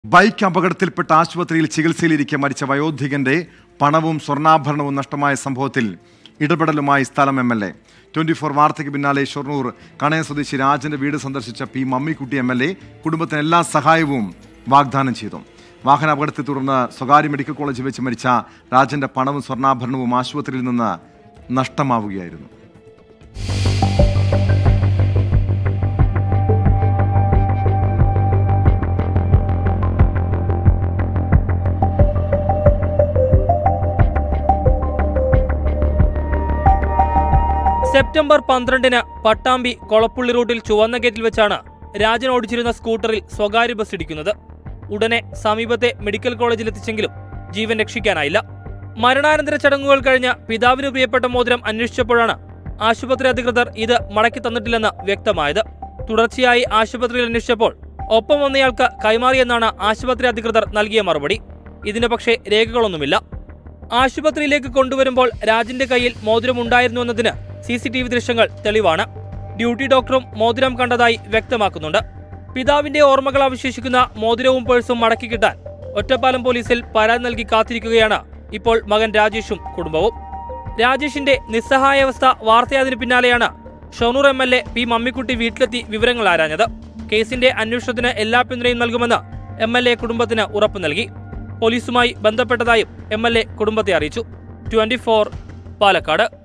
bike അപകടത്തിൽപ്പെട്ട ആശുപത്രിയിൽ ചികിത്സയിലിരിക്കെ മരിച്ച വയോധികന്റെ പണവും സ്വർണ്ണാഭരണവും നഷ്ടമായ സംഭവത്തിൽ ഇടപെടലുമായി സ്ഥലം M L A twenty four വാർത്തയ്ക്ക് പിന്നാലെ ഷൊർണൂർ കണയ സ്വദേശി രാജന്റെ വീട് സന്ദർശിച്ച P Mammikutty M L A കുടുംബത്തിന് എല്ലാ സഹായവും വാഗ്ദാനം ചെയ്തു വാഹന അപകടത്തെ തുടർന്ന് സ്വകാര്യ മെഡിക്കൽ കോളേജിൽ വെച്ച് മരിച്ച രാജന്റെ പണവും സ്വർണ്ണാഭരണവും ആശുപത്രിയിൽ നിന്ന് നഷ്ടമാവുകയായിരുന്നു സെപ്റ്റംബർ പന്ത്രണ്ടിന് പട്ടാമ്പി കൊളപ്പുള്ളി റൂട്ടിൽ ചുവന്ന ഗേറ്റിൽ വെച്ചാണ് രാജൻ ഓടിച്ചിരുന്ന സ്കൂട്ടറിൽ സ്വകാര്യ ബസ് ഇടിക്കുന്നത് ഉടനെ സമീപത്തെ മെഡിക്കൽ കോളേജിൽ എത്തിച്ചെങ്കിലും ജീവൻ രക്ഷിക്കാനായില്ല മരണാനന്തര ചടങ്ങുകൾ കഴിഞ്ഞ് പിതാവിന് പ്രിയപ്പെട്ട മോതിരം അന്വേഷിച്ചപ്പോഴാണ് ആശുപത്രി അധികൃതർ ഇത് മടക്കി തന്നിട്ടില്ലെന്ന് വ്യക്തമായത് തുടർച്ചയായി ആശുപത്രിയിൽ അന്വേഷിച്ചപ്പോൾ ഒപ്പം വന്നയാൾക്ക് കൈമാറിയെന്നാണ് ആശുപത്രി അധികൃതർ നൽകിയ മറുപടി ഇതിന് പക്ഷേ രേഖകളൊന്നുമില്ല ആശുപത്രിയിലേക്ക് കൊണ്ടുവരുമ്പോൾ രാജിന്റെ കയ്യിൽ മോതിരം ഉണ്ടായിരുന്നു എന്നതിന് സി സി ടി വി ദൃശ്യങ്ങൾ തെളിവാണ് ഡ്യൂട്ടി ഡോക്ടറും മോതിരം കണ്ടതായി വ്യക്തമാക്കുന്നുണ്ട് പിതാവിന്റെ ഓർമ്മകൾ അവശേഷിക്കുന്ന മോതിരവും പേഴ്സും മടക്കി കിട്ടാൻ ഒറ്റപ്പാലം പോലീസിൽ പരാതി നൽകി കാത്തിരിക്കുകയാണ് ഇപ്പോൾ മകൻ രാജേഷും കുടുംബവും രാജേഷിന്റെ നിസ്സഹായാവസ്ഥ വാർത്തയായതിനു പിന്നാലെയാണ് Shoranur M L A P Mammikutty വീട്ടിലെത്തി വിവരങ്ങൾ ആരാഞ്ഞത് കേസിന്റെ അന്വേഷണത്തിന് എല്ലാ പിന്തുണയും നൽകുമെന്ന് എം എൽ എ കുടുംബത്തിന് ഉറപ്പു നൽകി പോലീസുമായി ബന്ധപ്പെട്ടതായും എം എൽ എ കുടുംബത്തെ അറിയിച്ചു ട്വന്റി പാലക്കാട്